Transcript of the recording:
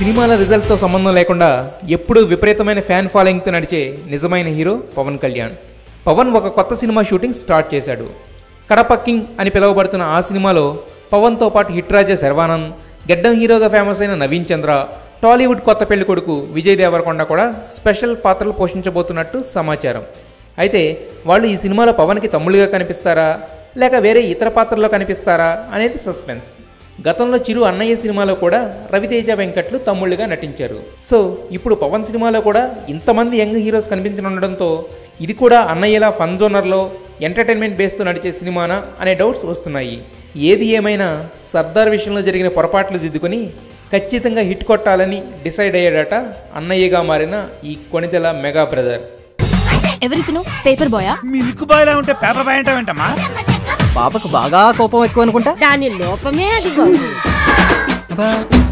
సినిమాల రిజల్ట్తో సంబంధం లేకుండా ఎప్పుడూ విపరీతమైన ఫ్యాన్ ఫాలోయింగ్తో నడిచే నిజమైన హీరో పవన్ కళ్యాణ్ పవన్ ఒక కొత్త సినిమా షూటింగ్ స్టార్ట్ చేశాడు కడప కింగ్ అని పిలువబడుతున్న ఆ సినిమాలో పవన్తో పాటు హిట్ రాజా శర్వానంద్ గెడ్డం హీరోగా ఫేమస్ అయిన నవీన్ చంద్ర టాలీవుడ్ కొత్త పెళ్లి కొడుకు విజయ్ దేవరకొండ కూడా స్పెషల్ పాత్రలు పోషించబోతున్నట్టు సమాచారం అయితే వాళ్ళు ఈ సినిమాలో పవన్కి తమ్ముళ్ళుగా కనిపిస్తారా లేక వేరే ఇతర పాత్రల్లో కనిపిస్తారా అనేది సస్పెన్స్ గతంలో చిరు అన్నయ్య సినిమాలో కూడా రవితేజ వెంకట్లు తమ్ముళ్ళుగా నటించారు సో ఇప్పుడు పవన్ సినిమాలో కూడా ఇంతమంది యంగ్ హీరోస్ కనిపించనుండడంతో ఇది కూడా అన్నయ్యలా ఫన్ జోనర్లో ఎంటర్టైన్మెంట్ బేస్తో నడిచే సినిమానా అనే డౌట్స్ వస్తున్నాయి ఏది ఏమైనా సర్దార్ విషయంలో జరిగిన పొరపాట్లు దిద్దుకొని ఖచ్చితంగా హిట్ కొట్టాలని డిసైడ్ అయ్యాడట అన్నయ్యగా మారిన ఈ కొణిదెల మెగా బ్రదర్ ఎవరితను పేపర్ బాయా మిల్క్ బాయ్ లా ఉంటే పేపర్ బాయ్ అంటావేంటమ్మా పాపకు బాగా కోపం ఎక్కువ అనుకుంటా దాని లోపమే అది బాబు అబ్బా,